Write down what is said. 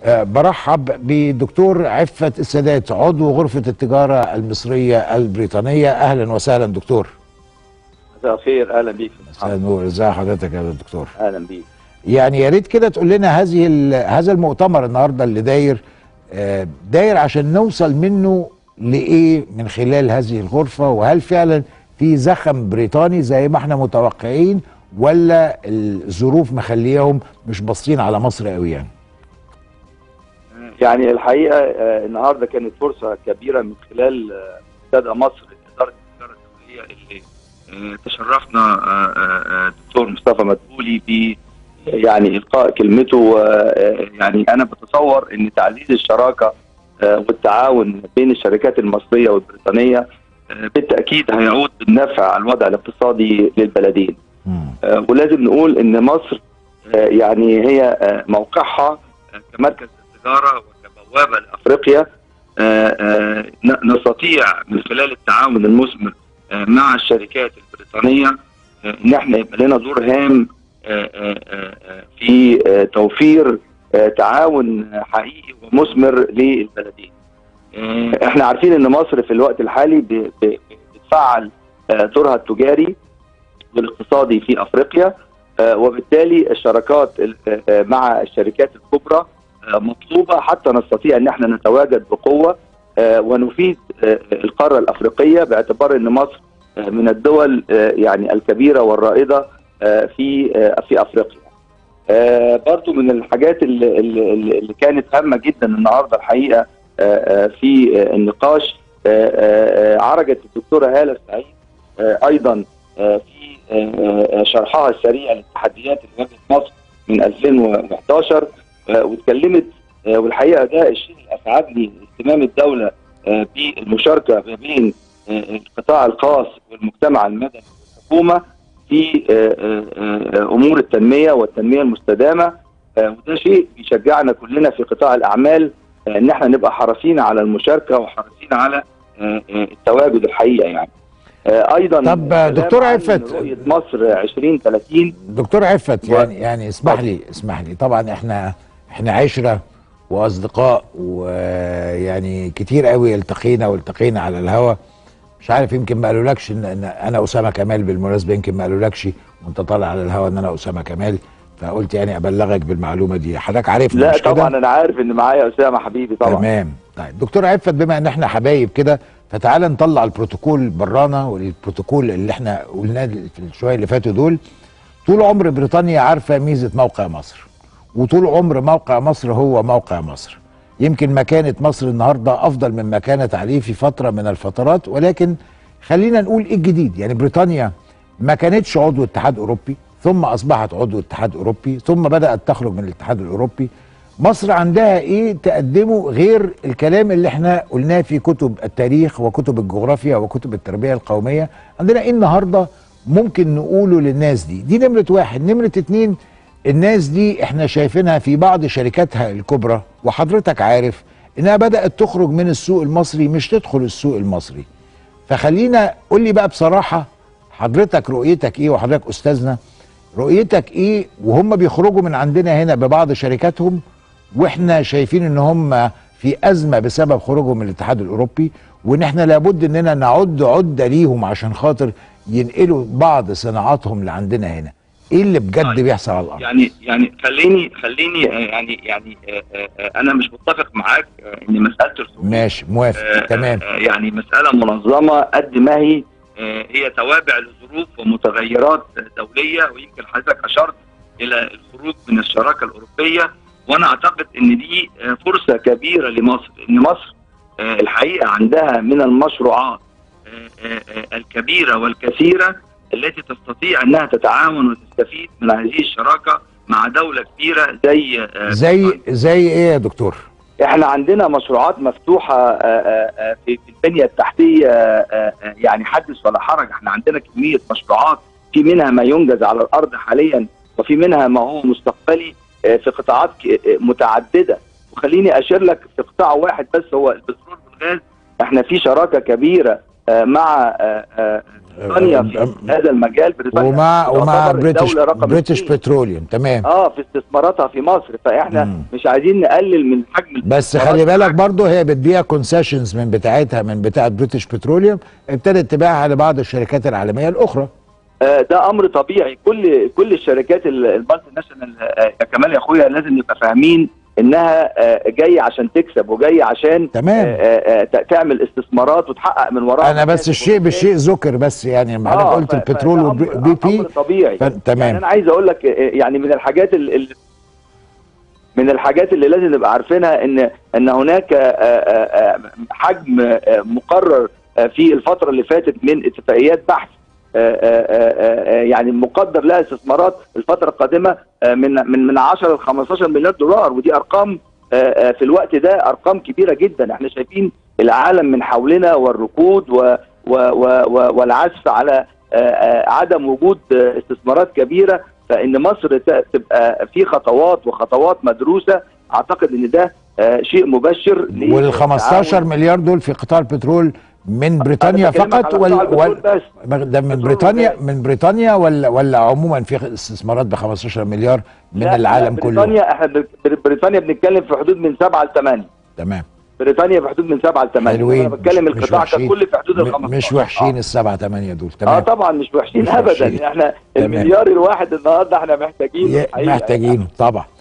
آه، برحب بدكتور عفت السادات عضو غرفة التجارة المصرية البريطانية أهلا وسهلا دكتور مساء الخير اهلا بيك مساء النور ازي حضرتك يا دكتور اهلا بيك يعني يا ريت كده تقول لنا هذه ال- هذا المؤتمر النهارده اللي داير آه، داير عشان نوصل منه لايه من خلال هذه الغرفه وهل فعلا في زخم بريطاني زي ما احنا متوقعين ولا الظروف مخليهم مش باصين على مصر قوي يعني يعني الحقيقه آه، النهارده كانت فرصه كبيره من خلال آه، منتدى مصر اداره التجاره الدوليه اللي آه، تشرفنا آه، آه، آه، دكتور مصطفى مدبولي ب يعني القاء كلمته آه، يعني انا بتصور ان تعزيز الشراكه آه، والتعاون بين الشركات المصريه والبريطانيه آه، بالتاكيد هيعود بالنفع على الوضع الاقتصادي للبلدين. مم. آه، ولازم نقول ان مصر آه، يعني هي آه، موقعها آه، كمركز للتجاره وكبوابه لافريقيا آه، آه، ن- نستطيع من خلال التعاون المثمر آه، مع الشركات البريطانيه آه، ان احنا يبقى لنا دور هام آه، آه، آه، في آه، توفير آه، تعاون حقيقي ومثمر للبلدين. آه، احنا عارفين ان مصر في الوقت الحالي ب- ب- بتفعل آه، دورها التجاري والاقتصادي في افريقيا آه، وبالتالي الشراكات ال- آه، مع الشركات الكبرى آه، مطلوبه حتى نستطيع ان احنا نتواجد بقوه آه، ونفيد آه، القاره الافريقيه باعتبار ان مصر آه، من الدول آه، يعني الكبيره والرائده آه، في آه، في افريقيا. آه، برضو من الحاجات اللي, اللي, اللي كانت هامه جدا النهارده الحقيقه آه، آه، في آه، النقاش آه، آه، آه، عرجت الدكتوره هاله سعيد آه، ايضا آه، في آه، آه، شرحها السريع للتحديات اللي واجهت مصر من 2011 آه، واتكلمت آه، والحقيقه ده الشيء اللي اسعدني اهتمام الدوله آه، بالمشاركه ما بين آه، القطاع الخاص والمجتمع المدني والحكومه في آه، آه، آه، امور التنميه والتنميه المستدامه آه، وده شيء بيشجعنا كلنا في قطاع الاعمال آه، ان احنا نبقى حريصين على المشاركه وحريصين على آه، آه، التواجد الحقيقه يعني آه، ايضا طب، كلام دكتور عن عفت. رؤيه مصر 2030 دكتور عفت و- يعني يعني اسمح لي اسمح لي طبعا احنا احنا عشره واصدقاء ويعني كتير قوي التقينا والتقينا على الهوا مش عارف يمكن ما قالولكش ان إن انا اسامه كمال بالمناسبه يمكن ما قالولكش وانت طالع على الهوا ان انا اسامه كمال فقلت يعني ابلغك بالمعلومه دي حضرتك عارفني لا مش كده؟ طبعا انا عارف ان معايا اسامه حبيبي طبعا تمام طيب دكتور عفت بما ان احنا حبايب كده فتعالى نطلع البروتوكول برانا والبروتوكول اللي احنا قلناه في الشويه اللي فاتوا دول طول عمر بريطانيا عارفه ميزه موقع مصر وطول عمر موقع مصر هو موقع مصر يمكن مكانه مصر النهارده افضل من ما كانت عليه في فتره من الفترات ولكن خلينا نقول ايه الجديد يعني بريطانيا ما كانتش عضو اتحاد اوروبي ثم اصبحت عضو اتحاد اوروبي ثم بدات تخرج من الاتحاد الاوروبي مصر عندها ايه تقدمه غير الكلام اللي احنا قلناه في كتب التاريخ وكتب الجغرافيا وكتب التربيه القوميه عندنا ايه النهارده ممكن نقوله للناس دي دي نمره واحد نمره اتنين الناس دي احنا شايفينها في بعض شركاتها الكبرى وحضرتك عارف انها بدات تخرج من السوق المصري مش تدخل السوق المصري فخلينا قول لي بقى بصراحه حضرتك رؤيتك ايه وحضرتك استاذنا رؤيتك ايه وهم بيخرجوا من عندنا هنا ببعض شركاتهم واحنا شايفين ان هم في ازمه بسبب خروجهم من الاتحاد الاوروبي وان احنا لابد اننا نعد عده ليهم عشان خاطر ينقلوا بعض صناعاتهم لعندنا هنا ايه اللي بجد طيب. بيحصل على الارض يعني يعني خليني خليني آه، يعني يعني آه، آه، آه، انا مش متفق معاك آه، ان مساله الخروج ماشي موافق آه، تمام آه، يعني مسألة منظمة قد ما هي آه، هي توابع لظروف ومتغيرات دولية ويمكن حضرتك أشرت إلى الخروج من الشراكة الأوروبية وأنا أعتقد إن دي آه، فرصة كبيرة لمصر إن مصر آه، الحقيقة عندها من المشروعات آه، آه، آه، الكبيرة والكثيرة التي تستطيع أنها تتعاون وتستفيد من هذه الشراكة مع دولة كبيرة زي آه، زي زي ايه يا دكتور احنا عندنا مشروعات مفتوحه آه، آه، آه، في في البنيه التحتيه آه، آه، يعني حدث ولا حرج احنا عندنا كميه مشروعات في منها ما ينجز على الارض حاليا وفي منها ما هو مستقبلي آه، في قطاعات ك- آه، متعدده وخليني اشير لك في قطاع واحد بس هو البترول والغاز احنا في شراكه كبيره آه، مع آه، آه، بريطانيا في أم- هذا المجال بريطانيا ومع ومع تعتبر بريتش الدولة رقم بريتش اثنين. بتروليوم تمام اه في استثماراتها في مصر فاحنا مم. مش عايزين نقلل من حجم بس الاستثمارات خلي بالك برضه هي بتبيع كونسيشنز من بتاعتها من بتاعه بريتش بتروليوم ابتدت تبيعها لبعض الشركات العالميه الاخرى آه، ده امر طبيعي كل كل الشركات ال- المالتي ناشونال آه، يا كمال يا اخويا لازم نبقى فاهمين انها آه، جايه عشان تكسب وجايه عشان تمام. آه، آه، آه، تعمل استثمارات وتحقق من وراها انا بس مكاسب الشيء وبالتالي- بالشيء ذكر بس يعني لما حضرتك آه، قلت ف- البترول فده والبي أمر- بي امر طبيعي ف- تمام. يعني انا عايز اقول لك آه، يعني من الحاجات ال- ال- من الحاجات اللي لازم نبقى عارفينها ان ان هناك آه، آه، آه، حجم آه، مقرر آه، في الفتره اللي فاتت من اتفاقيات بحث آه، آه، آه، آه، يعني مقدر لها استثمارات الفتره القادمه آه، من من من 10 ل 15 مليار دولار ودي ارقام آه، آه، في الوقت ده ارقام كبيره جدا احنا شايفين العالم من حولنا والركود و و و و والعزف على آه، آه، عدم وجود آه، استثمارات كبيره فان مصر ت- تبقى في خطوات وخطوات مدروسه اعتقد ان ده آه، شيء مبشر وال 15 مليار دول في قطاع البترول من بريطانيا بكلمك فقط على ولا قطاع البترول ولا بس. ده من بترول بريطانيا وغاز. من بريطانيا ولا ولا عموما في استثمارات ب 15 مليار من لا، العالم لا، كله بريطانيا احنا بن- بريطانيا بنتكلم في حدود من 7 ل 8 تمام بريطانيا في حدود من 7 ل 8 حلوين انا بتكلم مش- مش القطاع وحشين. ككل في حدود ال م- 15 مش وحشين آه. السبعة ثمانية دول اه تمام طبعا مش وحشين مش ابدا وحشين. احنا تمام. المليار الواحد النهارده احنا محتاجين ي- محتاجينه طبعا